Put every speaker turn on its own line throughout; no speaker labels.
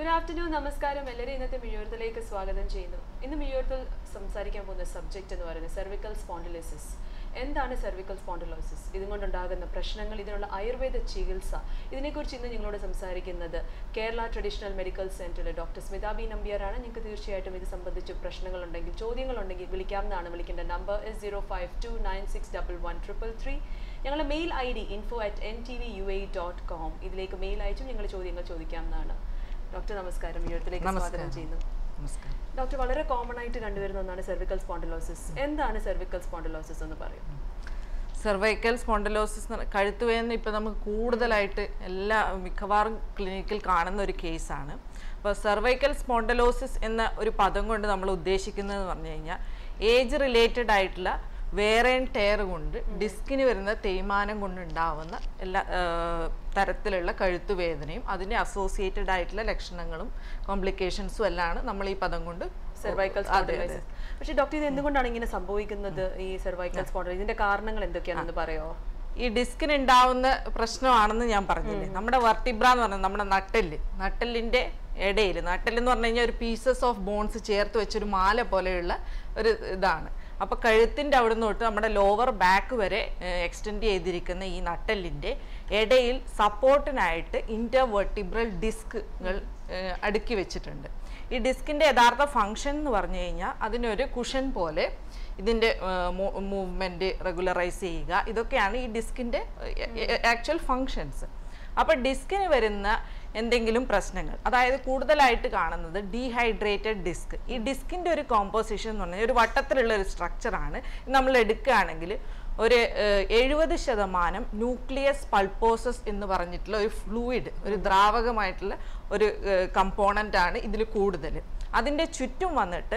Good afternoon നമസ്കാരം എല്ലാവരും ഇന്നത്തെ മിഴിയോർത്തിലേക്ക് സ്വാഗതം ചെയ്യുന്നു ഇന്ന് മിഴിയോർത്തിൽ സംസാരിക്കാൻ പോകുന്ന സബ്ജക്റ്റ് എന്ന് പറയുന്നത് സെർവിക്കൽ സ്പോണ്ടിലിസിസ് എന്താണ് സെർവിക്കൽ സ്പോണ്ടിലോസിസ് ഇതുകൊണ്ടുണ്ടാകുന്ന പ്രശ്നങ്ങൾ ഇതിനുള്ള ആയുർവേദ ചികിത്സ ഇതിനെക്കുറിച്ച് ഇന്ന് ഞങ്ങളോട് സംസാരിക്കുന്നത് കേരള ട്രഡീഷണൽ മെഡിക്കൽ സെന്ററിലെ ഡോക്ടർ സ്മിത ബി നമ്പ്യാറാണ് നിങ്ങൾക്ക് തീർച്ചയായിട്ടും ഇത് സംബന്ധിച്ച് പ്രശ്നങ്ങളുണ്ടെങ്കിൽ ചോദ്യങ്ങളുണ്ടെങ്കിൽ വിളിക്കാവുന്നതാണ് വിളിക്കേണ്ട number S zero five two nine six double one triple three ഞങ്ങളുടെ mail I D info at N T V U A dot com ഇതിലേക്ക് മെയിൽ അയച്ചും ഞങ്ങൾ ചോദ്യങ്ങൾ ചോദിക്കാവുന്നതാണ് ഡോക്ടർ നമസ്കാരം യൂഴത്തിലേക്ക് സ്വാഗതം
നമസ്കാരം.
ചെയ്യുന്നു
നമസ്കാരം
ഡോക്ടർ വളരെ കോമൺ ആയിട്ട് കണ്ടുവരുന്ന ഒന്നാണ് സെർവിക്കൽ സ്പോണ്ടിലോസിസ് എന്താണ് സെർവിക്കൽ സ്പോണ്ടിലോസിസ് എന്ന് പറയും
സെർവൈക്കൽ സ്പോണ്ടലോസിസ് കഴുത്തുവേദന ഇപ്പം നമുക്ക് കൂടുതലായിട്ട് എല്ലാ മിക്കവാറും ക്ലിനിക്കിൽ കാണുന്ന ഒരു കേസാണ് അപ്പോൾ സെർവൈക്കൽ സ്പോണ്ടലോസിസ് എന്ന ഒരു പദം കൊണ്ട് നമ്മൾ ഉദ്ദേശിക്കുന്നത് പറഞ്ഞു കഴിഞ്ഞാൽ ഏജ് റിലേറ്റഡ് ആയിട്ടുള്ള വേറെ ടയർ കൊണ്ട് ഡിസ്കിന് വരുന്ന തേയ്മാനം കൊണ്ടുണ്ടാവുന്ന എല്ലാ ആ, തരത്തിലുള്ള കഴുത്തുവേദനയും അതിൻ്റെ അസോസിയേറ്റഡ് ആയിട്ടുള്ള ലക്ഷണങ്ങളും കോംപ്ലിക്കേഷൻസും എല്ലാമാണ് നമ്മൾ ഈ പദം കൊണ്ട്
സെർവൈക്കൽ
അതെ അതെ
സ്പോണ്ടിലോസിസ് പക്ഷേ ഡോക്ടർ ഇത് എന്തുകൊണ്ടാണ് ഇങ്ങനെ സംഭവിക്കുന്നത് ഈ സെർവൈക്കൽ സ്പോണ്ടിലോസിസ് ഇതിന്റെ കാരണങ്ങൾ എന്തൊക്കെയാണെന്ന് പറയോ
ഈ ഡിസ്കിന് ഉണ്ടാവുന്ന പ്രശ്നമാണെന്ന് ഞാൻ പറഞ്ഞില്ലേ നമ്മുടെ വർട്ടിബ്ര എന്ന് പറഞ്ഞാൽ നമ്മുടെ നട്ടെല്ല് നട്ടെല്ലിന്റെ ഇടയിൽ നട്ടെല്ല് എന്ന് പറഞ്ഞു കഴിഞ്ഞാൽ ഒരു പീസസ് ഓഫ് ബോൺസ് ചേർത്ത് വെച്ചൊരു മാല പോലെയുള്ള ഒരു ഇതാണ് അപ്പൊ കഴുത്തിന്റെ അവിടെ നിന്ന് തൊട്ട് നമ്മുടെ ലോവർ ബാക്ക് വരെ എക്സ്റ്റെൻഡ് ചെയ്തിരിക്കുന്ന ഈ നട്ടെല്ലിന്റെ ഇടയിൽ സപ്പോർട്ടിനായിട്ട് ഇന്റർവെർട്ടിബ്രൽ ഡിസ്കുകൾ അടുക്കി വെച്ചിട്ടുണ്ട് ഈ ഡിസ്കിന്റെ യഥാർത്ഥ ഫങ്ഷൻ എന്ന് പറഞ്ഞു കഴിഞ്ഞാൽ അതിനൊരു കുഷൻ പോലെ ഇതിൻ്റെ മൂവ്മെൻറ്റ് റെഗുലറൈസ് ചെയ്യുക ഇതൊക്കെയാണ് ഈ ഡിസ്കിൻ്റെ ആക്ച്വൽ ഫങ്ഷൻസ് അപ്പോൾ ഡിസ്കിന് വരുന്ന എന്തെങ്കിലും പ്രശ്നങ്ങൾ അതായത് കൂടുതലായിട്ട് കാണുന്നത് ഡീഹൈഡ്രേറ്റഡ് ഡിസ്ക് ഈ ഡിസ്കിൻ്റെ ഒരു കോമ്പോസിഷൻ എന്ന് പറഞ്ഞാൽ ഒരു വട്ടത്തിലുള്ള ഒരു സ്ട്രക്ചറാണ് നമ്മൾ എടുക്കുകയാണെങ്കിൽ ഒരു എഴുപത് ശതമാനം ന്യൂക്ലിയസ് പൾപ്പോസസ് എന്ന് പറഞ്ഞിട്ടുള്ള ഒരു ഫ്ലൂയിഡ് ഒരു ദ്രാവകമായിട്ടുള്ള ഒരു കമ്പോണൻ്റ് ആണ് ഇതിൽ കൂടുതൽ അതിൻ്റെ ചുറ്റും വന്നിട്ട്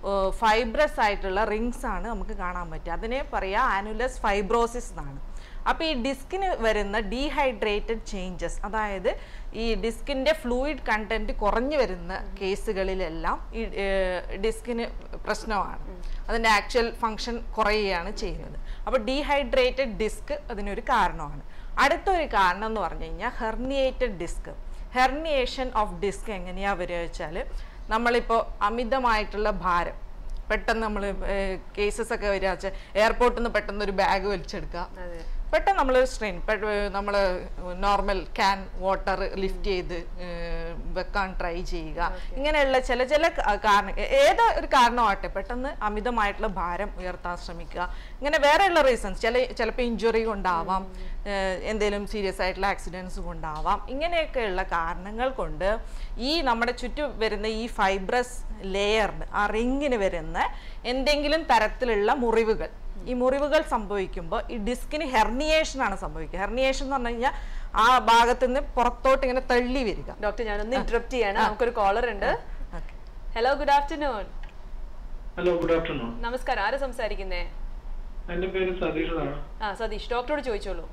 ഫൈബ്രസ് ആയിട്ടുള്ള റിങ്സ് ആണ് നമുക്ക് കാണാൻ പറ്റുക അതിനെ പറയാ ആനുലസ് ഫൈബ്രോസിസ് എന്നാണ് അപ്പോൾ ഈ ഡിസ്കിന് വരുന്ന ഡീഹൈഡ്രേറ്റഡ് ചേഞ്ചസ് അതായത് ഈ ഡിസ്കിൻ്റെ ഫ്ലൂയിഡ് കണ്ടന്റ് കുറഞ്ഞു വരുന്ന കേസുകളിലെല്ലാം ഈ ഡിസ്കിന് പ്രശ്നമാണ് അതിൻ്റെ ആക്ച്വൽ ഫങ്ഷൻ കുറയുകയാണ് ചെയ്യുന്നത് അപ്പോൾ ഡീഹൈഡ്രേറ്റഡ് ഡിസ്ക് അതിനൊരു കാരണമാണ് അടുത്തൊരു കാരണം എന്ന് പറഞ്ഞു കഴിഞ്ഞാൽ herniated disc herniation of disc എങ്ങനെയാണ് വരിക വെച്ചാൽ നമ്മളിപ്പോൾ അമിതമായിട്ടുള്ള ഭാരം പെട്ടെന്ന് നമ്മൾ കേസസ് ഒക്കെ വരിക വെച്ചാൽ എയർപോർട്ടിൽ നിന്ന് പെട്ടെന്ന് ഒരു ബാഗ് വലിച്ചെടുക്കുക
അതെ
പെട്ടെന്ന് നമ്മൾ സ്ട്രെയിൻ നമ്മൾ നോർമൽ ക്യാൻ വാട്ടർ ലിഫ്റ്റ് ചെയ്ത് ഏഹ്, വെക്കാൻ ട്രൈ ചെയ്യുക ഇങ്ങനെയുള്ള ചില ചില ക- കാരണം ഏ- ഏത് ഒരു കാരണമാവട്ടെ പെട്ടെന്ന് അമിതമായിട്ടുള്ള ഭാരം ഉയർത്താൻ ശ്രമിക്കുക ഇങ്ങനെ വേറെയുള്ള റീസൺസ് ചില ചിലപ്പോൾ ഇഞ്ചുറി കൊണ്ടാവാം ഏഹ്, എന്തെങ്കിലും സീരിയസ് ആയിട്ടുള്ള ആക്സിഡൻസ് കൊണ്ടാവാം ഇങ്ങനെയൊക്കെയുള്ള കാരണങ്ങൾ കൊണ്ട് ഈ നമ്മുടെ ചുറ്റും വരുന്ന ഈ ഫൈബ്രസ് ലെയറിന് ആ റിങ്ങിന് വരുന്ന എന്തെങ്കിലും തരത്തിലുള്ള മുറിവുകൾ ഈ മുറിവുകൾ സംഭവിക്കുമ്പോൾ ഈ ഡിസ്കിന് ഹെർണിയേഷൻ ആണ് സംഭവിക്കുക ഹെർണിയേഷൻ എന്ന് പറഞ്ഞു കഴിഞ്ഞാൽ ആ ഭാഗത്ത് നിന്ന് പുറത്തോട്ട് ഇങ്ങനെ തള്ളി വരിക
ഡോക്ടർ ഞാനൊന്ന് ഇന്ററപ്റ്റ് ചെയ്യാണ് നമുക്കൊരു കോളർ ഉണ്ട്
Okay.
Hello good afternoon
hello good afternoon
നമസ്കാരം ആരാ സംസാരിക്കുന്നേ
എന്റെ പേര് സതീഷ് എന്നാണ്
ആ സതീഷ് ഡോക്ടറോട് ചോദിച്ചോളൂ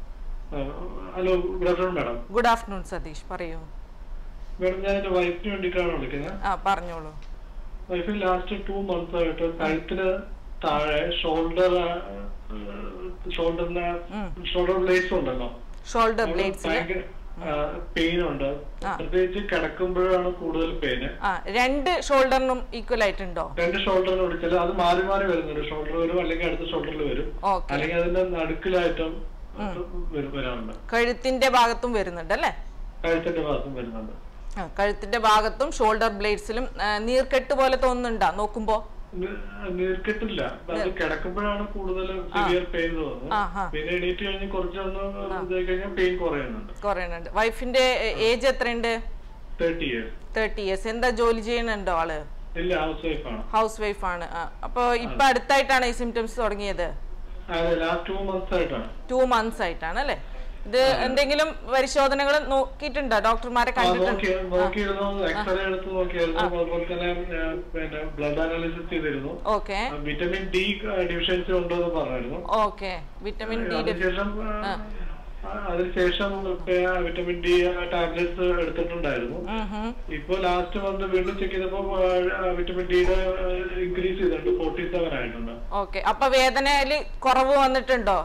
hello good afternoon madam
good afternoon Satheesh പറയൂ
മാഡം ഞാൻ എന്റെ വൈഫിന് വേണ്ടിയിട്ടാണ് വിളിക്കുന്നത്
ആ പറഞ്ഞോളൂ
വൈഫിന് ലാസ്റ്റ് ടു മന്ത്സ് ആയിട്ട് കഴുത്തിന് താഴെ ഷോൾഡർ ഷോൾഡറിന് ഷോൾഡർ ബ്ലേഡ്സ് ഉണ്ടല്ലോ
ഷോൾഡർ
അവിടെ
ബ്ലേഡ്സിൽ
ഭയങ്കര പെയിൻ ഉണ്ട് പ്രത്യേകിച്ച് കിടക്കുമ്പോഴാണ് കൂടുതൽ പെയിന്
ആ രണ്ട് ഷോൾഡറിനും ഈക്വൽ ആയിട്ടുണ്ടോ
രണ്ട് ഷോൾഡറിന് വിളിച്ചാൽ അത് മാറി മാറി വരുന്നുണ്ട് ഷോൾഡർ വരും അല്ലെങ്കിൽ അടുത്ത ഷോൾഡറിൽ വരും
ഓക്കെ
അല്ലെങ്കിൽ അതിന്റെ നടുക്കിലായിട്ടും വരും- വരാറുണ്ട്
കഴുത്തിന്റെ ഭാഗത്തും വരുന്നുണ്ട് അല്ലേ
കഴുത്തിന്റെ ഭാഗത്തും വരുന്നുണ്ട്
ആ, കഴുത്തിന്റെ ഭാഗത്തും ഷോൾഡർ ബ്ലേഡ്സിലും നീർക്കെട്ട് പോലെ തോന്നുന്നുണ്ടോ നോക്കുമ്പോ
നി- നീർക്കെട്ടില്ല അത് കിടക്കുമ്പോഴാണ് കൂടുതൽ സിവിയർ പെയിൻ തോന്നുന്നത്
ആ ആ
പിന്നെ എണീറ്റ് കഴിഞ്ഞ് കുറച്ചൊന്ന് ഇതായി കഴിഞ്ഞാൽ പെയിൻ കുറയുന്നുണ്ട്
കുറയുന്നുണ്ട് വൈഫിന്റെ ഏജ് എത്രയുണ്ട്
തേർട്ടി ഇയേഴ്സ്
തേർട്ടി ഇയേഴ്സ് എന്താ ജോലി ചെയ്യുന്നുണ്ടോ ആള്
ഇല്ല ഹൗസ് വൈഫ് ആണ്
ഹൗസ് വൈഫ് ആണ് അപ്പോൾ ഇപ്പൊ അടുത്തായിട്ടാണ് ഈ സിംറ്റംസ് തുടങ്ങിയത്
അതെ ലാസ്റ്റ് ടു മന്ത്സ് ആയിട്ടാണ്
ടു മന്ത്സ് ആയിട്ടാണ് അല്ലേ ഇത് എന്തെങ്കിലും പരിശോധനകൾ നോക്കിയിട്ടുണ്ടോ ഡോക്ടർമാരെ
ആ,
കണ്ടിട്ടുണ്ട്
നോക്കി നോക്കിയിരുന്നു എക്സ്റേ എടുത്ത് നോക്കിയായിരുന്നു അതുപോലെ തന്നെ ആ, പിന്നെ ബ്ലഡ് അനാലിസിസ് ചെയ്തിരുന്നു
ഓക്കെ
വിറ്റമിൻ ഡി ഡിഫിഷ്യൻസി ഉണ്ടോ എന്ന് പറഞ്ഞിരുന്നു
ഓക്കെ വിറ്റമിൻ ഡി
അതിനുശേഷം ആ, അതിനുശേഷം വിറ്റമിൻ ഡി ടാബ്ലറ്റ്സ് എടുത്തിട്ടുണ്ടായിരുന്നു ഇപ്പൊ ലാസ്റ്റ് മന്ത് വീണ്ടും ചെക്ക് ചെയ്തപ്പോ വിറ്റമിൻ ഡിയുടെ ഇൻക്രീസ് ചെയ്തിട്ടുണ്ട് ഫോർട്ടി സെവൻ ആയിട്ടുണ്ട്
ഓക്കെ അപ്പൊ വേദനയില് കുറവ് വന്നിട്ടുണ്ടോ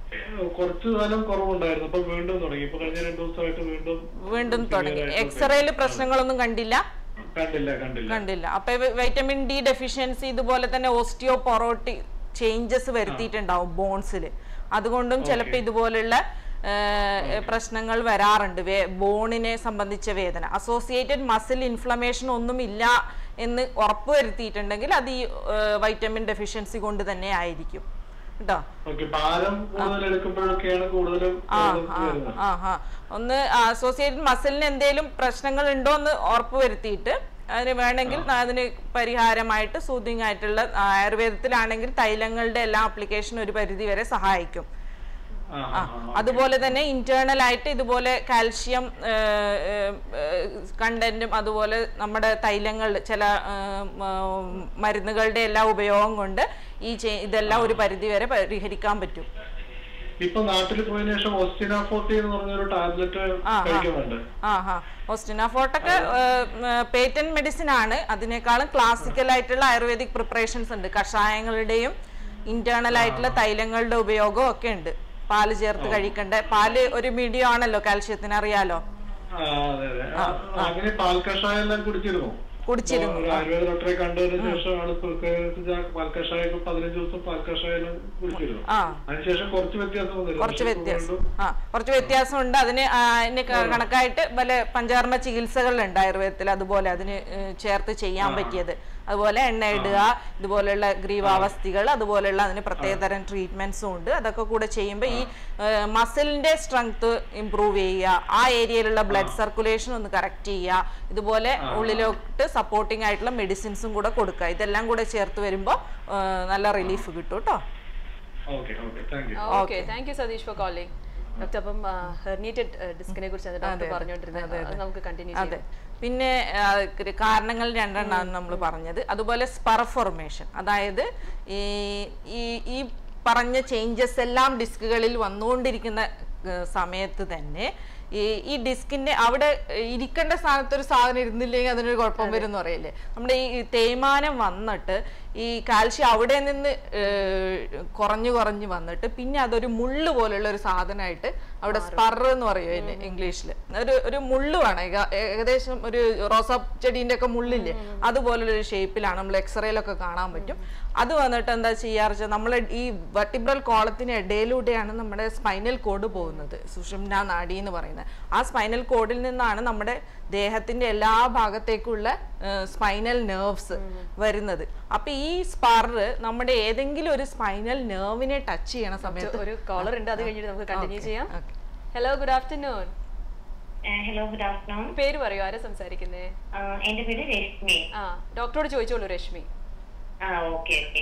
കുറച്ചു കാലം കുറവുണ്ടായിരുന്നു അപ്പൊ വീണ്ടും തുടങ്ങി ഇപ്പൊ കഴിഞ്ഞ രണ്ടു ദിവസമായിട്ട് വീണ്ടും
വീണ്ടും തുടങ്ങി
severe ആയിട്ട്
എക്സ്റേയിൽ പ്രശ്നങ്ങളൊന്നും കണ്ടില്ല
കണ്ടില്ല കണ്ടില്ല
കണ്ടില്ല അപ്പൊ വൈറ്റമിൻ ഡി ഡെഫിഷ്യൻസി ഇതുപോലെ തന്നെ ഓസ്റ്റിയോപൊറോട്ടി ചേഞ്ചസ് വരുത്തിയിട്ടുണ്ടാവും ബോൺസിൽ അതുകൊണ്ടും ചിലപ്പോൾ ഇതുപോലുള്ള ആ, പ്രശ്നങ്ങൾ വരാറുണ്ട് വേ ബോണിനെ സംബന്ധിച്ച വേദന അസോസിയേറ്റഡ് മസിൽ ഇൻഫ്ലമേഷൻ ഒന്നും ഇല്ല എന്ന് ഉറപ്പ് വരുത്തിയിട്ടുണ്ടെങ്കിൽ അത് ഈ വൈറ്റമിൻ ഡെഫിഷ്യൻസി കൊണ്ട് തന്നെ ആയിരിക്കും കേട്ടോ
ഓക്കെ ഭാരം കൂടുതൽ എടുക്കുമ്പോഴൊക്കെയാണ് കൂടുതലും
ആ
വേദന
ആ
വരുന്നത്
ആ ആ ഒന്ന് അസോസിയേറ്റഡ് മസിലിന് എന്തെങ്കിലും പ്രശ്നങ്ങൾ ഉണ്ടോ എന്ന് ഉറപ്പ് വരുത്തിയിട്ട് അതിന് വേണമെങ്കിൽ അതിന് പരിഹാരമായിട്ട് സൂതിങ് ആയിട്ടുള്ള ആയുർവേദത്തിലാണെങ്കിൽ തൈലങ്ങളുടെ എല്ലാ ആപ്ലിക്കേഷനും ഒരു പരിധി വരെ സഹായിക്കും
ആ
ആ അതുപോലെ തന്നെ ഇന്റേണൽ ആയിട്ട് ഇതുപോലെ കാൽഷ്യം കണ്ടന്റും അതുപോലെ നമ്മുടെ തൈലങ്ങൾ ചില ആ, മ- മരുന്നുകളുടെ എല്ലാ ഉപയോഗം കൊണ്ട് ഈ ചെ- ഇതെല്ലാം ഒരു പരിധി വരെ പരിഹരിക്കാൻ പറ്റും
ഇപ്പൊ നാട്ടിൽ പോയതിനു ശേഷം ഒസ്റ്റിനാഫോർട്ടി എന്ന് പറഞ്ഞൊരു ടാബ്ലറ്റ്
ആ, ആ.
കഴിക്കുന്നുണ്ട്
ആ ഹാ ഒസ്റ്റിനാഫോട്ടൊക്കെ പേറ്റന്റ് മെഡിസിൻ ആണ് അതിനേക്കാളും ക്ലാസിക്കൽ ആയിട്ടുള്ള ആയുർവേദിക് പ്രിപ്പറേഷൻസ് ഉണ്ട് കഷായങ്ങളുടെയും ഇന്റേണൽ ആയിട്ടുള്ള തൈലങ്ങളുടെ ഉപയോഗവും ഒക്കെ ഉണ്ട് പാല് ചേർത്ത് കഴിക്കേണ്ട പാല് ഒരു മീഡിയം ആണല്ലോ കാൽഷ്യത്തിന് അറിയാലോ
ആ അതെ അതെ ആ, അങ്ങനെ പാൽ കഷായം എല്ലാം കുടിച്ചിരുന്നു
കുടിച്ചിരുന്നു
ഒരു ആയുർവേദ ഡോക്ടറെ കണ്ടതിന് ശേഷമാണ് പാൽ കഷായം പതിനഞ്ച് ദിവസം പാൽ കഷായം എല്ലാം കുടിച്ചിരുന്നു
ആ
അതിനുശേഷം കുറച്ച് വ്യത്യാസം വന്നിരുന്നു
കുറച്ച്
പക്ഷേ ഇപ്പൊ
വ്യത്യാസം
വീണ്ടും
ആ കുറച്ച് വ്യത്യാസമുണ്ട് അതിന് ആ, അതിന് ക- കണക്കായിട്ട് പല പഞ്ചകർമ്മ ചികിത്സകളുണ്ട് ആയുർവേദത്തിൽ അതുപോലെ അതിന് ഏഹ്, ചേർത്ത് ചെയ്യാൻ പറ്റിയത് അതുപോലെ എണ്ണ ഇടുക ഇതുപോലെയുള്ള ഗ്രീവാവസ്ഥികൾ അതുപോലെയുള്ള അതിന് പ്രത്യേകതരം ട്രീറ്റ്മെന്റ്സും ഉണ്ട് അതൊക്കെ കൂടെ ചെയ്യുമ്പോൾ ഈ മസിലിന്റെ സ്ട്രെങ്ത് ഇമ്പ്രൂവ് ചെയ്യുക ആ ഏരിയയിലുള്ള ബ്ലഡ് സർക്കുലേഷൻ ഒന്ന് കറക്റ്റ് ചെയ്യുക ഇതുപോലെ ഉള്ളിലോട്ട് സപ്പോർട്ടിംഗ് ആയിട്ടുള്ള മെഡിസിൻസും കൂടെ കൊടുക്കുക ഇതെല്ലാം കൂടെ ചേർത്ത് വരുമ്പോൾ നല്ല റിലീഫ് കിട്ടും കേട്ടോ
okay okay thank you
okay thank you Satheesh for calling doctor അപ്പം ഹെർണിയേറ്റഡ് ഡിസ്കിനെ കുറിച്ചാണ് ഡോക്ടർ പറഞ്ഞുകൊണ്ടിരുന്നത് അത് നമുക്ക് കണ്ടിന്യൂ
അതെ
ചെയ്യാം
പിന്നെ ആ, ക- കാരണങ്ങൾ രണ്ടെണ്ണമാണ് നമ്മൾ പറഞ്ഞത് അതുപോലെ സ്പർ ഫോർമേഷൻ അതായത് ഈ ഈ ഈ പറഞ്ഞ ചേഞ്ചസ് എല്ലാം ഡിസ്കുകളിൽ വന്നുകൊണ്ടിരിക്കുന്ന ഏർ, സമയത്ത് തന്നെ ഈ ഈ ഡിസ്കിന്റെ അവിടെ ഇരിക്കേണ്ട സ്ഥാനത്ത് ഒരു സാധനം ഇരുന്നില്ലെങ്കിൽ അതിനൊരു കുഴപ്പം വരും എന്ന് പറയില്ലേ നമ്മുടെ ഈ തേയ്മാനം വന്നിട്ട് ഈ കാൽഷ്യം അവിടെ നിന്ന് ഏർ, കുറഞ്ഞു കുറഞ്ഞു വന്നിട്ട് പിന്നെ അതൊരു മുള്ള് പോലുള്ള ഒരു സാധനമായിട്ട് അവിടെ സ്പർ എന്ന് പറയും അതിന് ഇംഗ്ലീഷിൽ ഒരു ഒരു മുള്ളുവാണ് ഏക- ഏകദേശം ഒരു റോസാ ചെടീന്റെ ഒക്കെ മുള്ളില്ലേ അതുപോലുള്ള ഒരു ഷേപ്പിലാണ് നമ്മൾ എക്സ്റേയിലൊക്കെ കാണാൻ പറ്റും അത് വന്നിട്ട് എന്താ ചെയ്യാറ് വെച്ചാൽ നമ്മൾ ഈ വെർട്ടിബ്രൽ കോളത്തിന് ഇടയിലൂടെയാണ് നമ്മുടെ സ്പൈനൽ കോഡ് പോകുന്നത് സുഷുമ്ന നാഡി എന്ന് പറയുന്നത് ആ സ്പൈനൽ കോഡിൽ നിന്നാണ് നമ്മുടെ ദേഹത്തിന്റെ എല്ലാ ഭാഗത്തേക്കുള്ള സ്പൈനൽ നെർവ്സ് വരുന്നത് അപ്പൊ ഈ സ്പറ് നമ്മുടെ ഏതെങ്കിലും ഒരു സ്പൈനൽ നെർവിനെ ടച്ച് ചെയ്യണ സമയത്ത്
ഒരു കോളർ ഉണ്ട് അത് കഴിഞ്ഞിട്ട് നമുക്ക് കണ്ടിന്യൂ ചെയ്യാം
okay.
Hello good afternoon
hello good afternoon
പേര് പറയൂ ആരാ സംസാരിക്കുന്നേ
എന്റെ പേര് രശ്മി
ആ ഡോക്ടറോട് ചോദിച്ചോളൂ രശ്മി
ആ okay okay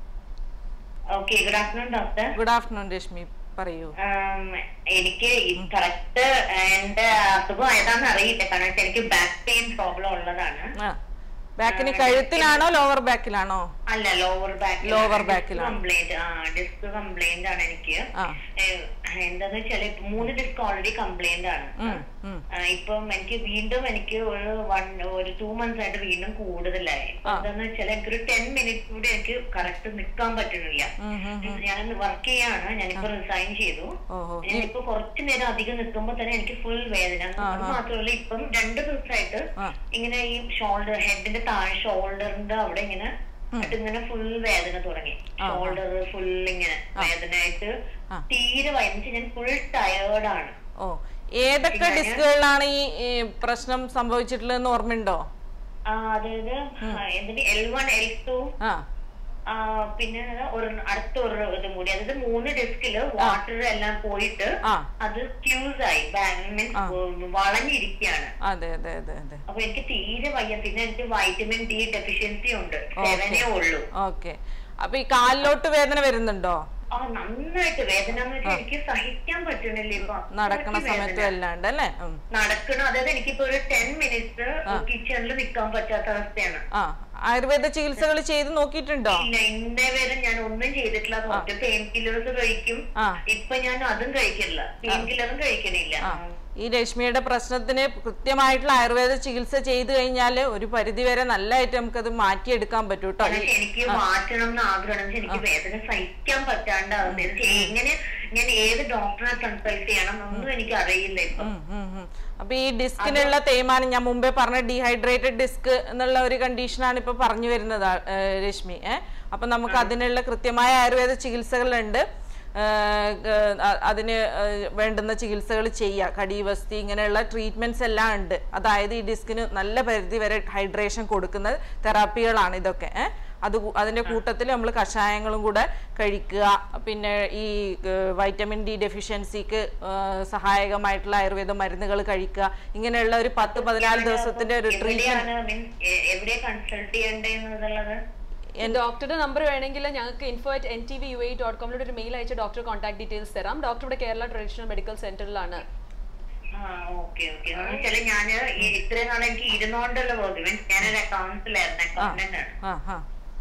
okay good afternoon doctor
good afternoon Reshmi പറയൂ
എനിക്ക് കറക്റ്റ് എന്റെ അസുഖം ഏതാന്ന് അറിയില്ല കാരണം വെച്ചാ എനിക്ക് ബാക്ക് പെയിൻ പ്രോബ്ലം ഉള്ളതാണ്
ആ ബാക്കിന് കഴുത്തിലാണോ ലോവർ ബാക്കിലാണോ
അല്ല ലോവർ ബാക്ക്
Lower back ലാണ്.
കംപ്ലൈന്റ് ആ ഡിസ്ക് കംപ്ലൈന്റ് ആണ് എനിക്ക്
ആ
ഏഹ്, എന്താന്ന് വെച്ചാല് ഇപ്പൊ മൂന്ന് ഡിസ്ക് ഓൾറെഡി കംപ്ലൈന്റ് ആണ്
ഉം, ഉം.
ആ, ഇപ്പം എനിക്ക് വീണ്ടും എനിക്ക് ഒരു വൺ ഒരു ടു മന്ത്സ് ആയിട്ട് വീണ്ടും കൂടുതലായി ഇപ്പൊ എന്താന്ന് വെച്ചാൽ എനിക്കൊരു ടെൻ മിനിറ്റ്സ് കൂടി എനിക്ക് കറക്റ്റ് നിൽക്കാൻ പറ്റുന്നില്ല
ഉം, ഉം,
ഞാനൊന്ന് വർക്ക് ചെയ്യാണ് ഞാനിപ്പോ റിസൈൻ ചെയ്തു
ഓഹോ
ഞാനിപ്പോ കുറച്ചു നേരം അധികം നിൽക്കുമ്പോ തന്നെ എനിക്ക് ഫുൾ വേദന അത് മാത്രമല്ല ഇപ്പം രണ്ടു ദിവസമായിട്ട്
ആ.
ഇങ്ങനെ ഈ ഷോൾഡർ ഹെഡിന്റെ താഴെ ഷോൾഡറിന്റെ അവിടെ ഇങ്ങനെ ആയിട്ട് ഇങ്ങനെ ഫുൾ വേദന തുടങ്ങി ഷോൾഡർ ഫുൾ ഇങ്ങനെ വേദനയായിട്ട് തീരെ വയനിച്ച് ഞാൻ ഫുൾ ടയേർഡാണ്
ഓ ഏതൊക്കെ ഡിസ്കുകളിലാണ് ഈ ഈ പ്രശ്നം സംഭവിച്ചിട്ടുള്ളതെന്ന് ഓർമ്മയുണ്ടോ
ആ, അതായത് എന്നിട്ട് എൽ വൺ എൽ ടു
ആ
പിന്നെ ഒരു അടുത്ത ഒരു ഇതും കൂടി അതായത് മൂന്ന് ഡിസ്കില് വാട്ടർ എല്ലാം പോയിട്ട്
ആ
അത് ഫ്യൂസ് ആയി മീൻസ് വളഞ്ഞിരിക്കുകയാണ്
അതെ അതെ അതെ അതെ
അപ്പൊ എനിക്ക് തീരെ വയ്യ പിന്നെ എനിക്ക് വൈറ്റമിൻ ഡി ഡെഫിഷ്യൻസി ഉണ്ട് സെവനേ ഉള്ളൂ
ഓക്കെ അപ്പൊ ഈ കാലിലോട്ട് വേദന വരുന്നുണ്ടോ
ആ നന്നായിട്ട് വേദന എന്ന് വെച്ചാൽ എനിക്ക് സഹിക്കാൻ പറ്റണില്ല ഇപ്പൊ
നടക്കണ
അത്രയ്ക്ക്
സമയത്തും
വേദന.
എല്ലാം ഉണ്ട് അല്ലേ ഉം.
നടക്കണം അതായത് എനിക്കിപ്പോ ഒരു ടെൻ മിനിറ്റ്സ് കിച്ചണിൽ നിൽക്കാൻ പറ്റാത്ത അവസ്ഥയാണ്
ആ ആയുർവേദ ചികിത്സകൾ ചെയ്ത് നോക്കിയിട്ടുണ്ടോ
ഇല്ല ഇന്നേ വരെ ഞാൻ ഒന്നും ചെയ്തിട്ടില്ല കുറച്ച് പെയിൻ കില്ലേഴ്സ് കഴിക്കും
ആ.
ഇപ്പൊ ഞാൻ അതും കഴിക്കില്ല പെയിൻ കില്ലറും കഴിക്കണില്ല
ആ ഈ രശ്മിയുടെ പ്രശ്നത്തിന് കൃത്യമായിട്ടുള്ള ആയുർവേദ ചികിത്സ ചെയ്തു കഴിഞ്ഞാൽ ഒരു പരിധി വരെ നല്ലതായിട്ട് നമുക്കത് മാറ്റിയെടുക്കാൻ പറ്റും കേട്ടോ
പക്ഷെ എനിക്ക് മാറ്റണം എന്ന് ആഗ്രഹം പക്ഷെ എനിക്ക് വേദന സഹിക്കാൻ പറ്റാണ്ടാവുന്നത് എനിക്ക് എങ്ങനെ ഞാൻ ഏത് ഡോക്ടറെ കൺസൾട്ട് ചെയ്യണം ഒന്നും എനിക്ക് അറിയില്ല ഇപ്പൊ
ഉം, ഉം, ഉം. അപ്പൊ ഈ ഡിസ്കിനുള്ള തേയ്മാനം ഞാൻ മുമ്പേ പറഞ്ഞ ഡീഹൈഡ്രേറ്റഡ് ഡിസ്ക് എന്നുള്ള ഒരു കണ്ടീഷനാണ് ഇപ്പൊ പറഞ്ഞു വരുന്നത് ആ, ഏ, രശ്മി ഏഹ് അപ്പൊ നമുക്ക് അതിനുള്ള കൃത്യമായ ആയുർവേദ ചികിത്സകളുണ്ട് ഏഹ്, ഏഹ്, അ- അതിന് ഏഹ്, വേണ്ടുന്ന ചികിത്സകൾ ചെയ്യുക കടിവസ്തി ഇങ്ങനെയുള്ള ട്രീറ്റ്മെന്റ്സ് എല്ലാം ഉണ്ട് അതായത് ഈ ഡിസ്കിന് നല്ല പരിധി വരെ ഹൈഡ്രേഷൻ കൊടുക്കുന്ന തെറാപ്പികളാണ് ഇതൊക്കെ ഏഹ് അത് കൂ- അതിന്റെ കൂട്ടത്തിൽ നമ്മൾ കഷായങ്ങളും കൂടെ കഴിക്കുക പിന്നെ ഈ ഏഹ്, വൈറ്റമിൻ ഡി ഡെഫിഷ്യൻസിക്ക് ഏഹ്, സഹായകമായിട്ടുള്ള ആയുർവേദ മരുന്നുകൾ കഴിക്കുക ഇങ്ങനെയുള്ള ഒരു പത്ത് പതിനാല് ദിവസത്തിന്റെ ഒരു ട്രീറ്റ്മെന്റ്
എവിടെയാണ് മീൻസ് എവിടെയാ കൺസൾട്ട് ചെയ്യേണ്ടതെന്നുള്ളത്
ഡോക്ടറുടെ നമ്പർ വേണമെങ്കിൽ ഞങ്ങൾക്ക് info at N T V U A dot കോമിലൂടെ ഒരു മെയിൽ അയച്ച് ഡോക്ടർ കോൺടാക്ട് ഡീറ്റെയിൽസ് തരാം ഡോക്ടർ ഇവിടെ കേരള ട്രഡീഷണൽ മെഡിക്കൽ സെന്ററിലാണ്
ആ ഓക്കെ ഓക്കെ വെച്ചാല് ഞാന് ഈ ഇത്രയും നാളെ എനിക്ക് ഇരുന്നോണ്ടുള്ള വർക്ക് മീൻസ് ഞാനൊരു അക്കൗണ്ട്സിലായിരുന്നു അക്കൗണ്ടന്റ് ആണ്
ആ ആ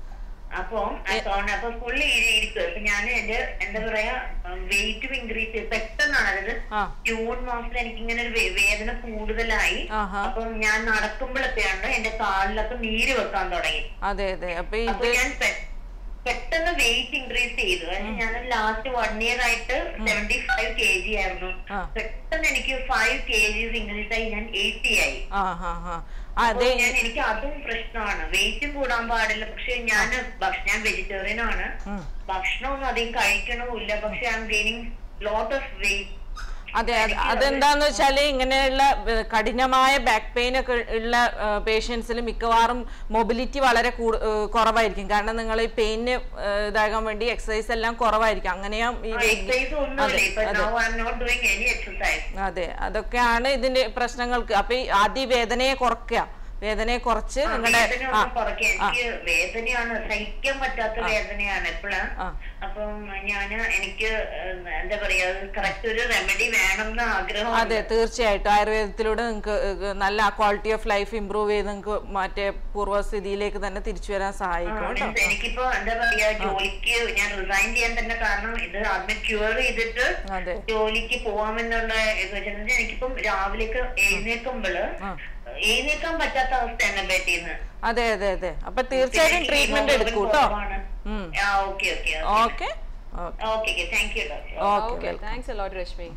അപ്പൊ അക്കൗണ്ട് അപ്പൊ ഫുള്ള് ഇരിക്കും അപ്പൊ ഞാൻ എന്റെ എന്താ പറയാ വെയിറ്റ് ഇൻക്രീസ് ചെയ്ത് പെട്ടെന്നാണ് അതായത്
ആ.
ജൂൺ മാസത്തിൽ എനിക്ക് ഇങ്ങനെ ഒരു വേ- വേദന കൂടുതലായി
ആഹാ.
അപ്പം ഞാൻ നടക്കുമ്പോഴൊക്കെയാണ് എന്റെ കാലിലൊക്കെ നീര് വെക്കാൻ തുടങ്ങി
അതെ അതെ അപ്പൊ
അപ്പൊ
ഇത്
ഞാൻ പെ- പെട്ടെന്ന് വെയിറ്റ് ഇൻക്രീസ് ചെയ്തു കാരണം ഞാൻ ലാസ്റ്റ് വൺ ഇയർ ആയിട്ട് സെവന്റി ഫൈവ് കെ ജി ആയിരുന്നു
ആ.
പെട്ടെന്ന് എനിക്ക് ഫൈവ് കെ ജിസ് ഇൻക്രീസ് ആയി ഞാൻ എയ്റ്റി ആയി
ആ ഹാ ഹാ
അപ്പൊ
അതെ
ഞാൻ എനിക്ക് അതും പ്രശ്നമാണ് വെയിറ്റും കൂടാൻ പാടില്ല പക്ഷെ ഞാൻ ഭക്ഷ- ഞാൻ വെജിറ്റേറിയൻ ആണ്
ഉം.
ഭക്ഷണമൊന്നും അധികം കഴിക്കണമില്ല പക്ഷെ I'm gaining lot of weight
അതെ അത് അതെന്താന്ന് വെച്ചാല് ഇങ്ങനെയുള്ള ഏഹ്, കഠിനമായ ബാക്ക് പെയിൻ ഒക്കെ ഉള്ള പേഷ്യൻസിൽ മിക്കവാറും മൊബിലിറ്റി വളരെ കൂടു- ഏഹ്, കുറവായിരിക്കും കാരണം നിങ്ങൾ ഈ പെയിന് ഇതാകാൻ വേണ്ടി എക്സസൈസ് എല്ലാം കുറവായിരിക്കും അങ്ങനെയാ ഈ
എക്സസൈസ് ഒന്നുമില്ല ഇപ്പൊ no I'm not doing any exercise
അതെ അതൊക്കെയാണ് ഇതിന്റെ പ്രശ്നങ്ങൾക്ക് അപ്പൊ ഈ അതിവേദനയെ കുറയ്ക്കുക വേദനയെ കുറച്ച് നിങ്ങളുടെ
വേദന ഒന്ന് കുറയ്ക്കാൻ എനിക്ക് വേദനയാണ് സഹിക്കാൻ പറ്റാത്ത വേദനയാണ് എപ്പോഴാ
ആ.
അപ്പം ഞാന് എനിക്ക് ഏഹ്, എന്താ പറയാ കറക്റ്റ് ഒരു റെമഡി വേണം എന്ന് ആഗ്രഹം
അതെ തീർച്ചയായിട്ടും ആയുർവേദത്തിലൂടെ നിങ്ങൾക്ക് നല്ല ക്വാളിറ്റി ഓഫ് ലൈഫ് ഇമ്പ്രൂവ് ചെയ്ത് നിങ്ങൾക്ക് മറ്റേ പൂർവ്വസ്ഥിതിയിലേക്ക് തന്നെ തിരിച്ചു വരാൻ സഹായിക്കും കേട്ടോ
മീൻസ് എനിക്കിപ്പോ എന്താ പറയാ ജോലിക്ക് ഞാൻ റിസൈൻ ചെയ്യാൻ തന്നെ കാരണം ഇത് ആദ്യം ക്യൂർ ചെയ്തിട്ട്
അതെ
ജോലിക്ക് പോവാമെന്നുള്ള ഇത് വെച്ചിട്ടുണ്ടെങ്കിൽ എനിക്കിപ്പം രാവിലേക്ക് എഴുന്നേക്കുമ്പോള് എഴുന്നേക്കാൻ പറ്റാത്ത അവസ്ഥയാണ് ബെഡിൽ നിന്ന്
അതെ അതെ അതെ അപ്പൊ തീർച്ചയായിട്ടും ട്രീറ്റ്മെന്റ് എടുക്കൂ കേട്ടോ ഉം.
ആ okay okay
okay okay
okay thank you doctor
okay
okay thanks a lot Reshmi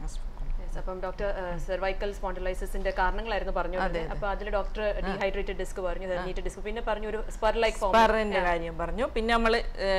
Yes, അപ്പം ഡോക്ടർ സെർവൈക്കൽ സ്പോണ്ടിലൈസിന്റെ കാരണങ്ങളായിരുന്നു പറഞ്ഞു അപ്പൊ അതിൽ ഡോക്ടർ ഡീഹൈഡ്രേറ്റഡ് ഡിസ്ക് പറഞ്ഞു ഹെർണിയേറ്റഡ് ഡിസ്ക് പിന്നെ പറഞ്ഞു ഒരു സ്പർ ലൈക്ക് ഫോം
സ്പറിന്റെ കാര്യം പറഞ്ഞു പിന്നെ നമ്മൾ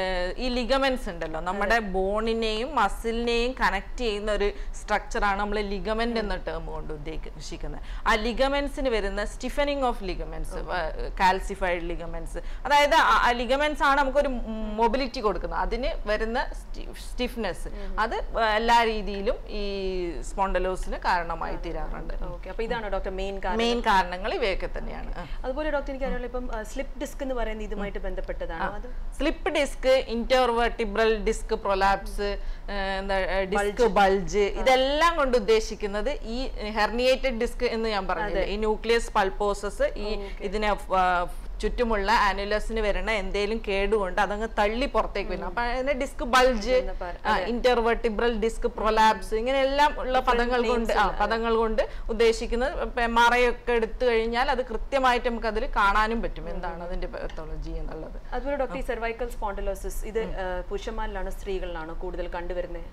ഈ ലിഗമെന്റ്സ് ഉണ്ടല്ലോ നമ്മുടെ ബോണിനെയും മസിലിനെയും കണക്ട് ചെയ്യുന്ന ഒരു സ്ട്രക്ചറാണ് നമ്മൾ ലിഗമെന്റ് എന്ന ടേം കൊണ്ട് ഉദ്ദേശിക്കുന്നത് ആ ലിഗമെന്റ്സിന് വരുന്ന stiffening of ligaments calcified ligaments അതായത് ആ ലിഗമെന്റ്സ് ആണ് നമുക്കൊരു മൊബിലിറ്റി കൊടുക്കുന്നത് അതിന് വരുന്ന സ്റ്റിഫ്നെസ് അത് എല്ലാ രീതിയിലും ഈ സ്പോണ്ടലോസിന് കാരണമായി തീരാറുണ്ട്
ഓക്കെ അപ്പൊ ഇതാണോ ഡോക്ടർ മെയിൻ കാരണം
മെയിൻ കാരണങ്ങൾ ഇവയൊക്കെ തന്നെയാണ് ആ.
അതുപോലെ ഡോക്ടർ എനിക്ക് അറിയാനുള്ള ഇപ്പം സ്ലിപ്പ് ഡിസ്ക് എന്ന് പറയുന്നത് ഇതുമായിട്ട് ബന്ധപ്പെട്ടതാണോ അത്
slip disc intervertebral disc prolapse എന്താ ഡിസ്ക് ബൾജ് ഇതെല്ലാം കൊണ്ട് ഉദ്ദേശിക്കുന്നത് ഈ ഹെർണിയേറ്റഡ് ഡിസ്ക് എന്ന് ഞാൻ പറഞ്ഞില്ലേ ഈ ന്യൂക്ലിയസ് പൾപ്പോസസ് ഈ ഇതിനെ ആ, ചുറ്റുമുള്ള ആനുലസിന് വരുന്ന എന്തേലും കേടുകൊണ്ട് അതങ്ങ് തള്ളി പുറത്തേക്ക് വരും അപ്പൊ അതിനെ disc bulge intervertebral disc prolapse ഇങ്ങനെയെല്ലാം ഉള്ള പദങ്ങൾ കൊണ്ട് ആ പദങ്ങൾ കൊണ്ട് ഉദ്ദേശിക്കുന്നത് എം ആർ ഐ ഒക്കെ എടുത്തു കഴിഞ്ഞാൽ അത് കൃത്യമായിട്ട് നമുക്ക് അതിൽ കാണാനും പറ്റും എന്താണ് അതിന്റെ പെത്തോളജി എന്നുള്ളത്
അതുപോലെ ഡോക്ടർ ഈ സെർവൈക്കൽ സ്പോണ്ടിലോസിസ് ഇത് ആ, പുരുഷന്മാരിലാണോ സ്ത്രീകളിലാണോ കൂടുതൽ കണ്ടുവരുന്നത്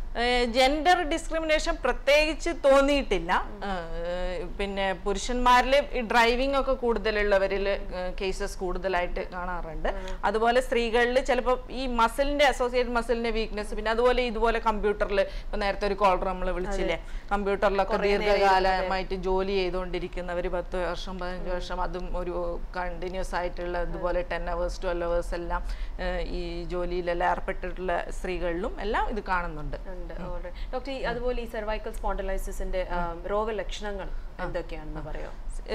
ജെൻഡർ ഡിസ്ക്രിമിനേഷൻ പ്രത്യേകിച്ച് തോന്നിയിട്ടില്ല ഏഹ് പിന്നെ പുരുഷന്മാരിൽ ഈ ഡ്രൈവിംഗ് ഒക്കെ കൂടുതലുള്ളവരിൽ കേസസ് കൂടുതലായിട്ട് കാണാറുണ്ട് അതുപോലെ സ്ത്രീകളിൽ ചിലപ്പോൾ ഈ മസിലിന്റെ അസോസിയേറ്റ് മസിലിന്റെ വീക്ക്നെസ് പിന്നെ അതുപോലെ ഇതുപോലെ കമ്പ്യൂട്ടറിൽ ഇപ്പൊ നേരത്തെ ഒരു കോളർ നമ്മൾ വിളിച്ചില്ലേ കമ്പ്യൂട്ടറിലൊക്കെ ദീർഘകാലമായിട്ട് ജോലി ചെയ്തുകൊണ്ടിരിക്കുന്നവർ പത്ത് വർഷം പതിനഞ്ച് വർഷം അതും ഒരു കണ്ടിന്യൂസ് ആയിട്ടുള്ള ഇതുപോലെ ടെൻ അവേഴ്സ് ട്വൽവ് അവേഴ്സ് എല്ലാം ഏഹ് ഈ ജോലിയിലെല്ലാം ഏർപ്പെട്ടിട്ടുള്ള സ്ത്രീകളിലും എല്ലാം ഇത് കാണുന്നുണ്ട്
ഉണ്ട് ഡോക്ടർ ഈ അതുപോലെ ഈ സെർവൈക്കൽ സ്പോണ്ടിലൈസിന്റെ രോഗലക്ഷണങ്ങൾ എന്തൊക്കെയാണെന്ന് പറയോ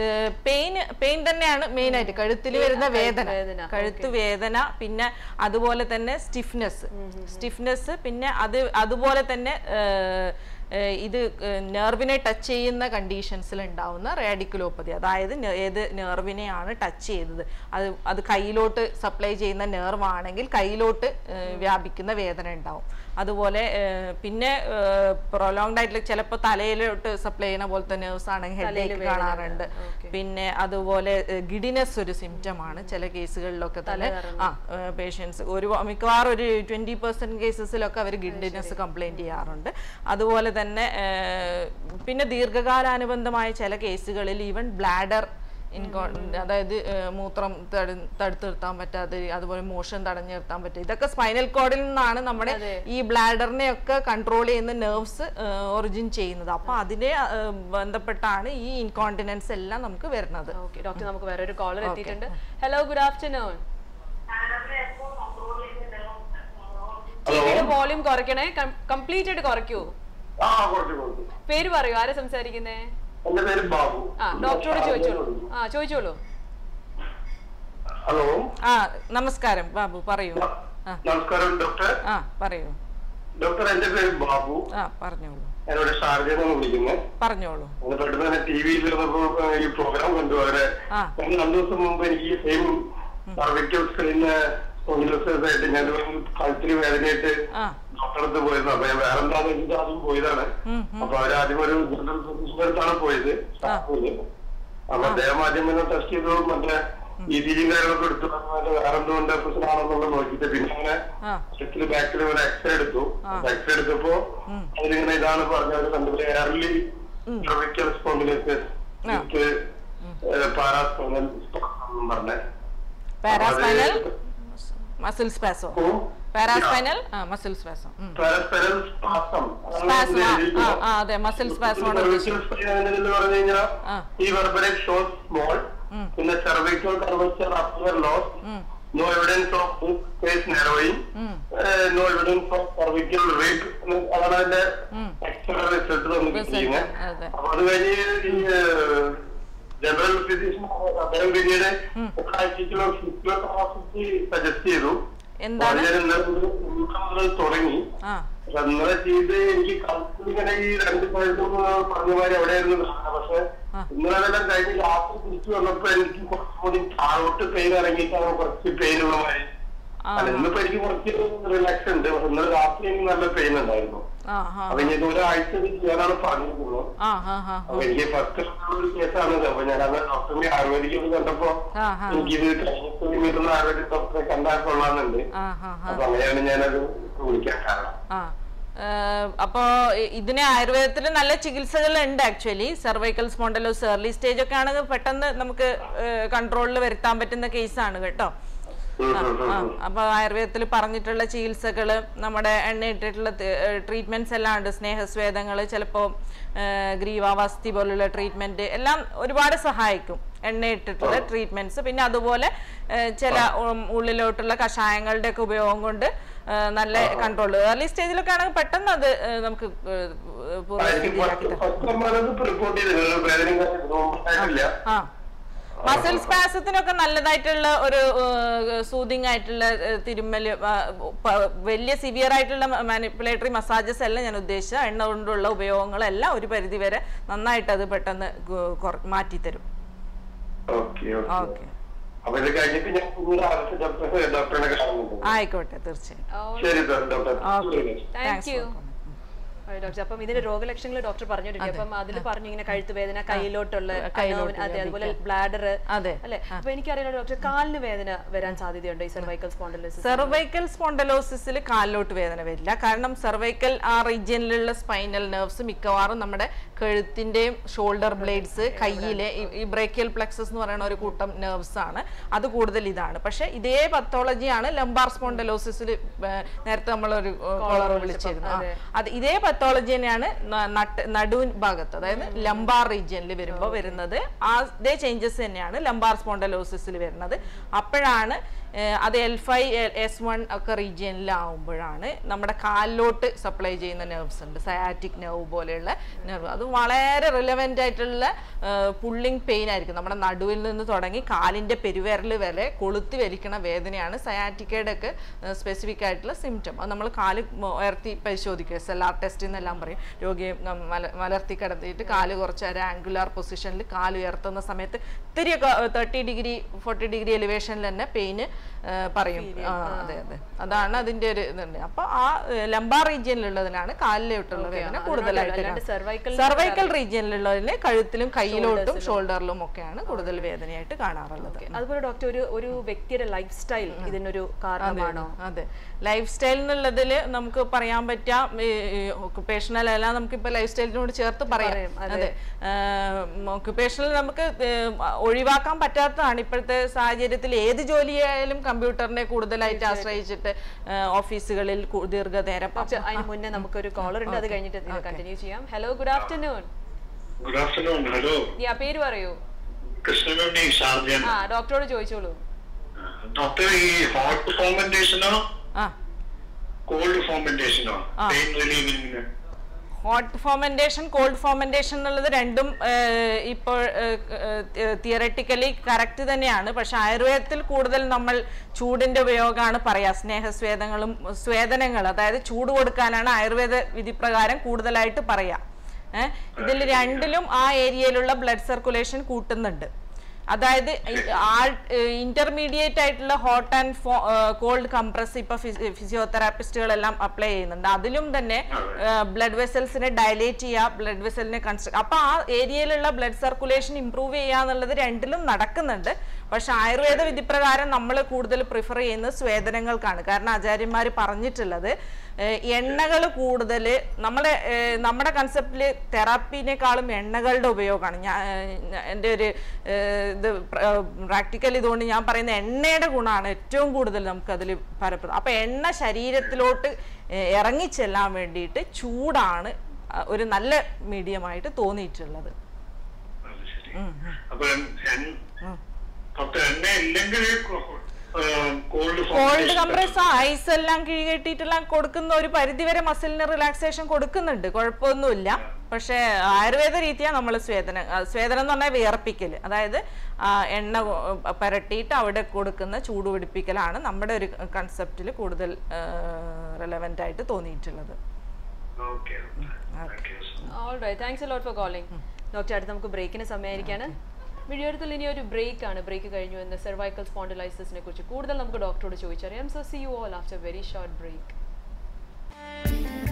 പെയിൻ പെയിൻ തന്നെയാണ് മെയിൻ ആയിട്ട് കഴുത്തിൽ വരുന്ന വേദന
വേദന,
കഴുത്ത് വേദന പിന്നെ അതുപോലെ തന്നെ സ്റ്റിഫ്നെസ് സ്റ്റിഫ്നെസ് പിന്നെ അത് അതുപോലെ തന്നെ ഏഹ് ഇത് നെർവിനെ ടച്ച് ചെയ്യുന്ന കണ്ടീഷൻസിൽ ഉണ്ടാവുന്ന റേഡിക്കുലോപ്പതി അതായത് നെ- ഏത് നെർവിനെയാണ് ടച്ച് ചെയ്തത് അത് അത് കയ്യിലോട്ട് സപ്ലൈ ചെയ്യുന്ന നെർവ് ആണെങ്കിൽ കയ്യിലോട്ട് ഏഹ് വ്യാപിക്കുന്ന വേദന ഉണ്ടാവും അതുപോലെ ഏഹ് പിന്നെ പ്രൊലോങ്ഡ് ആയിട്ടുള്ള ചിലപ്പോൾ തലയിലോട്ട് സപ്ലൈ ചെയ്യുന്ന പോലത്തെ നെർവ്സ് ആണെങ്കിൽ ഹെഡ് ഏക്ക് കാണാറുണ്ട് പിന്നെ അതുപോലെ ഗിഡിനെസ് ഒരു സിംറ്റം ആണ് ചില കേസുകളിലൊക്കെ തന്നെ ആ പേഷ്യൻസ് ഒരു മിക്കവാറും ഒരു ട്വന്റി പെർസെന്റ് കേസസിലൊക്കെ അവർ ഗിഡിനെസ് കംപ്ലൈന്റ് ചെയ്യാറുണ്ട് അതുപോലെ തന്നെ ഏഹ്, പിന്നെ ദീർഘകാലാനുബന്ധമായ ചില കേസുകളിൽ ഈവൻ ബ്ലാഡർ ഇൻകോ അതായത് ഏഹ്, മൂത്രം തടു തടുത്ത് നിർത്താൻ പറ്റാതെ അതുപോലെ മോഷൻ തടഞ്ഞു നിർത്താൻ പറ്റുക ഇതൊക്കെ സ്പൈനൽ കോഡിൽ നിന്നാണ് നമ്മുടെ ഈ ബ്ലാഡറിനെ ഒക്കെ കൺട്രോൾ ചെയ്യുന്ന നെർവ്സ് ഒറിജിൻ ചെയ്യുന്നത് അപ്പൊ അതിനെ ഏഹ്, ബന്ധപ്പെട്ടാണ് ഈ ഇൻകോണ്ടിനൻസ് എല്ലാം നമുക്ക് വരുന്നത്
ഓക്കെ ഡോക്ടർ നമുക്ക് വേറെ ഒരു കോളർ എത്തിയിട്ടുണ്ട് ഹലോ ഗുഡ് ആഫ്റ്റർനൂൺ ടിവിയുടെ വോളിയം കുറയ്ക്കണേ കംപ്ലീറ്റ് ആയിട്ട് കുറയ്ക്കൂ
ആ കുറച്ച് കുറച്ച്
പേര് പറയൂ ആരാ സംസാരിക്കുന്നേ
എന്റെ പേര് ബാബു
ആ ഡോക്ടറോട് ചോദിച്ചോളൂ ആ ചോദിച്ചോളൂ
ഹലോ
ആ നമസ്കാരം ബാബു പറയൂ ആ
നമസ്കാരം ഡോക്ടർ
ആ പറയൂ
ഡോക്ടർ എന്റെ പേര് ബാബു
ആ പറഞ്ഞോളൂ
ഞാനിവിടെ ഷാർജയിൽ നിന്ന് വിളിക്കുന്നത്
പറഞ്ഞോളൂ
അങ്ങനെ പെട്ടെന്ന് തന്നെ ടി വിയിൽ ഇരുന്നപ്പോ ഈ പ്രോഗ്രാം കണ്ടു അവരെ
ആ.
ഞാൻ രണ്ടു ദിവസം മുമ്പ് എനിക്ക് ഈ സെയിം സർവിക്കൽ സ്ക്രീന് ആയിട്ട് ഞാൻ കഴുത്തിന് വേദനയായിട്ട്
ആ
ഡോക്ടറെ അടുത്ത് പോയിരുന്നു അപ്പൊ ഞാൻ വേറെ എന്താന്ന് വെച്ചിട്ട് ആദ്യം പോയതാണ്
ഉം,
അപ്പൊ അവര് ആദ്യം ഒരു ജനറൽ ഫിസിഷ്യന്റെ അടുത്താണ് പോയത് ഷാർജയില്. അപ്പൊ അദ്ദേഹം ആദ്യം തന്നെ ടെസ്റ്റ് ചെയ്തു മറ്റേ ഇ സി ജിയും കാര്യങ്ങളൊക്കെ എടുത്തു അതുപോലെ വേറെ എന്തുകൊണ്ട് പ്രശ്നമാണെന്നുള്ളത് നോക്കിയിട്ട് പിന്നെ അങ്ങനെ
ആ
ചെസ്റ്റില് ബാക്കിൽ ഒരു എക്സ്റേ എടുത്തു എക്സ്റേ എടുത്തപ്പോ അതിലിങ്ങനെ ഇതാണ് പറഞ്ഞത് കണ്ടത് early cervical spondylosis with paraspinal പറഞ്ഞേ
പാരാസ്പൈനൽ മസിൽ സ്പാസോ പാരാസ്പൈനൽ ആ മസിൽ സ്പാസോ
പാരാസ്പൈനൽ സ്പാസം
സ്പാസം ആ ആ അതെ മസിൽ സ്പാസം ആണ് ഉദ്ദേശിച്ചത്
എന്ന് പറഞ്ഞു കഴിഞ്ഞാൽ
ആ.
ഈ വെർബറേറ്റ് ഷോസ് സ്മോൾ പിന്നെ cervical curvature appear lost no evidence of this case narrowing uh, no evidence of cervical rape അതാണ് അതിന്റെ എക്സ്റേ റിസൾട്ട് നമുക്ക്
Result,
ചെയ്യുന്നത്
അതെ.
അപ്പൊ അത് കഴിഞ്ഞ് ഈ ജനറൽ ഫിസിഷ്യൻ അദ്ദേഹം പിന്നീട് ഒരാഴ്ചക്കുള്ള ഫിസിയോതെറാപ്പി സജസ്റ്റ് ചെയ്തു
എന്താണ്?
അപ്പൊ അത് ഞാൻ ഇന്നലെ മുതൽ ഇന്നലെ മുതൽ തുടങ്ങി
ആ
പക്ഷെ ഇന്നലെ ചെയ്ത് എനിക്ക് കഴുത്തിൽ ഇങ്ങനെ ഈ രണ്ട് സൈഡും പറഞ്ഞ മാതിരി എവിടെയായിരുന്നു കാണുന്നത് പക്ഷെ ഇന്നലെ അതെല്ലാം കഴിഞ്ഞ് രാത്രി തിരിച്ചു വന്നപ്പോ എനിക്ക് കുറച്ചുകൂടി താഴോട്ട് പെയിൻ ഇറങ്ങിയിട്ടാണ് കുറച്ച് പെയിൻ ഉള്ള മാതിരി
ആ
അല്ല ഇന്നിപ്പോ എനിക്ക് കുറച്ച് റിലാക്സ് ഉണ്ട് പക്ഷെ ഇന്നലെ രാത്രി എനിക്ക് നല്ല പെയിൻ ഉണ്ടായിരുന്നു
ആ ആ
അപ്പൊ ഇനി ഇത് ഒരാഴ്ച ഇത് ചെയ്യാനാണ് പറഞ്ഞിരുന്നത്
ആ ആ ആ
അപ്പൊ എനിക്ക് ഫസ്റ്റ് ഒരു കേസാണ് അപ്പൊ ഞാൻ അത് ഡോക്ടറിനെ ആയുർവേദിക് കണ്ടപ്പോ
ആ, ആ.
എനിക്കിത് കഴിഞ്ഞ വീട്ടിൽ ആയുർവേദിക് ഡോക്ടറെ കണ്ടാൽ കൊള്ളാന്നുണ്ട്
ആ ആ ആ
അപ്പൊ അങ്ങനെയാണ് ഞാനത് വിളിക്കാൻ കാരണം
ആ അപ്പോൾ ഇതിന് ആയുർവേദത്തിൽ നല്ല ചികിത്സകൾ ഉണ്ട് actually cervical spondylosis early stage ഒക്കെ ആണെങ്കിൽ പെട്ടെന്ന് നമുക്ക് കൺട്രോളിൽ വരുത്താൻ പറ്റുന്ന കേസാണ് കേട്ടോ
ഉം, ഉം, ഉം,
ആ
ഉം.
അപ്പോൾ ആയുർവേദത്തിൽ പറഞ്ഞിട്ടുള്ള ചികിത്സകൾ നമ്മുടെ എണ്ണയിട്ടിട്ടുള്ള ട്രീറ്റ്മെന്റ്സ് എല്ലാം ഉണ്ട് സ്നേഹസ്വേദങ്ങൾ ചിലപ്പോൾ ഗ്രീവാവസ്തി പോലുള്ള ട്രീറ്റ്മെന്റ് എല്ലാം ഒരുപാട് സഹായിക്കും എണ്ണയിട്ടിട്ടുള്ള ട്രീറ്റ്മെന്റ്സ് പിന്നെ അതുപോലെ ഏ, ചില ഉം, ഉള്ളിലോട്ടുള്ള കഷായങ്ങളുടെ ഒക്കെ ഉപയോഗം കൊണ്ട് ഏ, നല്ല കൺട്രോൾ ഏർലി സ്റ്റേജിലൊക്കെ ആണെങ്കിൽ പെട്ടെന്ന് അത് ഏ, നമുക്ക് ഏ,
ആ, എനിക്ക്
പൂർവ്വസ്ഥിതിയിലാക്കി
ഫസ്റ്റ്
തരാം
ഫസ്റ്റ് നമ്മളത് റിപ്പോർട്ട് ചെയ്തില്ല വേദനയും കാര്യങ്ങളും ഉണ്ടായിട്ടില്ല
ആ മസിൽ സ്പാസത്തിനൊക്കെ നല്ലതായിട്ടുള്ള ഒരു സൂതിങ് ആയിട്ടുള്ള ഏഹ്, തിരുമ്മല് ആ, പ- വലിയ സിവിയർ ആയിട്ടുള്ള മാനിപ്പുലേറ്ററി മസാജസ് എല്ലാം ഞാൻ ഉദ്ദേശിച്ച എണ്ണ കൊണ്ടുള്ള ഉപയോഗങ്ങളെല്ലാം ഒരു പരിധി വരെ നന്നായിട്ട് അത് പെട്ടെന്ന് ഗു- കുറ- മാറ്റിത്തരും
ഓക്കെ ഓക്കെ
ഓക്കെ
അപ്പൊ ഇത് കഴിഞ്ഞിട്ട് ഞാൻ പിന്നീട് അടുത്ത ഡോക്ടറെ ഡോക്ടറിനെ കാണുന്നുണ്ട്
ആയിക്കോട്ടെ തീർച്ചയായും
ശരി doctor
okay
thank
thanks
you doctor അപ്പം ഇതിന്റെ രോഗലക്ഷണങ്ങൾ ഡോക്ടർ പറഞ്ഞിട്ടുണ്ട് അപ്പം അതിൽ പറഞ്ഞു ഇങ്ങനെ കഴുത്ത് വേദന കയ്യിലോട്ടുള്ള
കയ്യിലോട്ട്
അതെ അതുപോലെ ബ്ലാഡർ
അതെ.
അല്ലെ അപ്പൊ എനിക്കറിയില്ല ഡോക്ടർ കാലിന് വേദന വരാൻ സാധ്യതയുണ്ടോ ഈ സെർവൈക്കൽ സ്പോണ്ടലിസിസ്
സെർവൈക്കൽ സ്പോണ്ടലോസിസിൽ കാലിലോട്ട് വേദന വരില്ല കാരണം സെർവൈക്കൽ ആ റീജിയനിലുള്ള സ്പൈനൽ നെർവ്സ് മിക്കവാറും നമ്മുടെ കഴുത്തിന്റെയും ഷോൾഡർ ബ്ലേഡ്സ് കയ്യിലെ ഈ- ഈ ബ്രേക്കിയൽ പ്ലക്സസ് എന്ന് പറയുന്ന ഒരു കൂട്ടം നെർവ്സ് ആണ് അത് കൂടുതൽ ഇതാണ് പക്ഷെ ഇതേ പത്തോളജിയാണ് ലംബാർ സ്പോണ്ടലോസിസിൽ നേരത്തെ നമ്മളൊരു കോളർ വിളിച്ചിരുന്നു ആ, അത് ഇതേ പത്തോളജി തന്നെയാണ് ന- നട്ട് നടു ഭാഗത്ത് അതായത് ലംബാർ റീജിയനിൽ വരുമ്പോൾ വരുന്നത് ആ ഇതേ ചേഞ്ചസ് തന്നെയാണ് ലംബാർ സ്പോണ്ടലോസിസിൽ വരുന്നത് അപ്പോഴാണ് ഏഹ്, അത് എൽ ഫൈവ് എസ് വൺ ഒക്കെ റീജിയനിലാവുമ്പോഴാണ് നമ്മുടെ കാലിലോട്ട് സപ്ലൈ ചെയ്യുന്ന നെർവ്സ് ഉണ്ട് സയാറ്റിക് നെർവ് പോലെയുള്ള നെർവ് അത് വളരെ റിലവൻ്റ് ആയിട്ടുള്ള പുള്ളിങ് പെയിൻ ആയിരിക്കും നമ്മുടെ നടുവിൽ നിന്ന് തുടങ്ങി കാലിൻ്റെ പെരുവിരൽ വരെ കൊളുത്തി വലിക്കണ വേദനയാണ് സയാറ്റിക്കയുടെ ഒക്കെ സ്പെസിഫിക് ആയിട്ടുള്ള സിംറ്റം അത് നമ്മൾ കാല് മ- ഉയർത്തി പരിശോധിക്കുക S L R test rest എന്നെല്ലാം പറയും രോഗിയെ നം മല- മലർത്തി കിടത്തിയിട്ട് കാല് കുറച്ച് ഒരു ആംഗുലാർ പൊസിഷനിൽ കാല് ഉയർത്തുന്ന സമയത്ത് ഇത്തിരി തേർട്ടി ഡിഗ്രി ഫോർട്ടി ഡിഗ്രി എലിവേഷനിൽ തന്നെ പെയിന് പറയും ആ, അതെ അതെ അതാണ് അതിന്റെ ഒരു ഇതുണ്ട് അപ്പൊ ആ ലംബാർ റീജിയനിലുള്ളതിനാണ് കാലിലോട്ടുള്ള വേദന
അതിനോട്
കൂടുതലായിട്ട്
അല്ലാണ്ട് cervical
സർവൈക്കൽ റീജിയനിലുള്ളതിന് കഴുത്തിലും കയ്യിലോട്ടും ഷോൾഡറിലും ഒക്കെയാണ് കൂടുതൽ വേദനയായിട്ട് കാണാറുള്ളത്
അതുപോലെ ഡോക്ടർ ഒരു ഒരു വ്യക്തിയുടെ ലൈഫ് സ്റ്റൈൽ ഇതിനൊരു കാരണമാണോ
അതെ ലൈഫ് സ്റ്റൈൽ എന്നുള്ളതിൽ നമുക്ക് പറയാൻ പറ്റാം ഒക്കുപേഷണൽ അല്ല നമുക്കിപ്പോൾ ലൈഫ് സ്റ്റൈലിനോട് ചേർത്ത് പറയാം
പറയാം,
അതെ ഒക്കുപേഷണൽ നമുക്ക് ഏഹ്, ഒഴിവാക്കാൻ പറ്റാത്തതാണ് ഇപ്പോഴത്തെ സാഹചര്യത്തിൽ ഏത് ജോലിയായാലും കമ്പ്യൂട്ടറിനെ കൂടുതലായിട്ട് ആശ്രയിച്ചിട്ട് ഏഹ്, ഓഫീസുകളിൽ കു- ദീർഘനേരം
പക്ഷെ അതിന് മുന്നേ നമുക്കൊരു കോളർ ഉണ്ട് അത് കഴിഞ്ഞിട്ട് ഇത് കണ്ടിന്യൂ ചെയ്യാം hello good afternoon
good afternoon hello
നീ ആ പേര് പറയൂ
കൃഷ്ണനുണ്ണി ഷാർജൻ
ആ ഡോക്ടറോട് ചോദിച്ചോളൂ
ഡോക്ടർ ഈ ഹോട്ട് ഫോമെന്റേഷനോ
ആ
കോൾഡ് ഫോമെന്റേഷനോ pain relieving
hot fomentation cold fomentation എന്നുള്ളത് രണ്ടും ഏഹ്, ഇപ്പോൾ തിയററ്റിക്കലി കറക്റ്റ് തന്നെയാണ് പക്ഷെ ആയുർവേദത്തിൽ കൂടുതൽ നമ്മൾ ചൂടിന്റെ ഉപയോഗമാണ് പറയാ സ്നേഹസ്വേദങ്ങളും സ്വേദനങ്ങൾ അതായത് ചൂട് കൊടുക്കാനാണ് ആയുർവേദ വിധിപ്രകാരം കൂടുതലായിട്ട് പറയാ ഏഹ് ഇതിൽ രണ്ടിലും ആ ഏരിയയിലുള്ള ബ്ലഡ് സർക്കുലേഷൻ കൂട്ടുന്നുണ്ട് അതായത് ഇന്റർമീഡിയറ്റ് ആയിട്ടുള്ള ഹോട്ട് ആൻഡ് കോൾഡ് കംപ്രസ് ഇപ്പൊ ഫിസിയോതെറാപ്പിസ്റ്റുകളെല്ലാം അപ്ലൈ ചെയ്യുന്നുണ്ട് അതിലും തന്നെ ബ്ലഡ് വെസൽസിനെ ഡയലേറ്റ് ചെയ്യുക ബ്ലഡ് വെസലിനെ കൺസ്ട്രക്ട് അപ്പൊ ആ ഏരിയയിലുള്ള ബ്ലഡ് സർക്കുലേഷൻ ഇംപ്രൂവ് ചെയ്യുക എന്നുള്ളത് രണ്ടിലും നടക്കുന്നുണ്ട് പക്ഷെ ആയുർവേദ വിധിപ്രകാരം നമ്മൾ കൂടുതൽ പ്രിഫർ ചെയ്യുന്നത് സ്വേദനങ്ങൾക്കാണ് കാരണം ആചാര്യന്മാർ പറഞ്ഞിട്ടുള്ളത് എണ്ണകൾ കൂടുതൽ നമ്മുടെ ഏഹ്, നമ്മുടെ കൺസെപ്റ്റിൽ തെറാപ്പിനേക്കാളും എണ്ണകളുടെ ഉപയോഗമാണ് ഞാൻ ഏഹ്, എൻ്റെ ഒരു ഏഹ്, ഇത് പ്രാക്ടിക്കൽ ഇതുകൊണ്ട് ഞാൻ പറയുന്ന എണ്ണയുടെ ഗുണമാണ് ഏറ്റവും കൂടുതൽ നമുക്കതിൽ പരപ്പെടുന്നത് അപ്പം എണ്ണ ശരീരത്തിലോട്ട് ഏഹ്, ഇറങ്ങിച്ചെല്ലാൻ വേണ്ടിയിട്ട് ചൂടാണ് അഹ്, ഒരു നല്ല മീഡിയമായിട്ട് തോന്നിയിട്ടുള്ളത്
അപ്പൊ ഡോക്ടർ എണ്ണ ഇല്ലെങ്കിൽ കോൾഡ്
കോൾഡ് കംപ്രസ് ഐസ് എല്ലാം കിഴികെട്ടിട്ടെല്ലാം കൊടുക്കുന്ന ഒരു പരിധിവരെ മസിലിന് റിലാക്സേഷൻ കൊടുക്കുന്നുണ്ട് കുഴപ്പമൊന്നുമില്ല പക്ഷേ ആയുർവേദ രീതിയാണ് നമ്മൾ സ്വേദന ആ, സ്വേദനം എന്ന് പറഞ്ഞാൽ വിയർപ്പിക്കൽ അതായത് ആ, എണ്ണ കൊ- പരട്ടിയിട്ട് അവിടെ കൊടുക്കുന്ന ചൂട് പിടിപ്പിക്കലാണ് നമ്മുടെ ഒരു കൺസെപ്റ്റിൽ കൂടുതൽ റെലവെന്റ് ആയിട്ട് തോന്നിയിട്ടുള്ളത്
okay
all right thanks lot for calling doctor അടുത്ത് നമുക്ക് ബ്രേക്കിന് സമയമായിരിക്കാണ് വീഡിയോത്തിൽ ഇനി ഒരു ബ്രേക്ക് ആണ് ബ്രേക്ക് കഴിഞ്ഞു എന്ന് സെർവൈക്കൽ സ്പോണ്ടിലൈസിസിനെ കുറിച്ച് കൂടുതൽ നമുക്ക് ഡോക്ടറോട് ചോദിച്ചറിയാം so see you all after very short break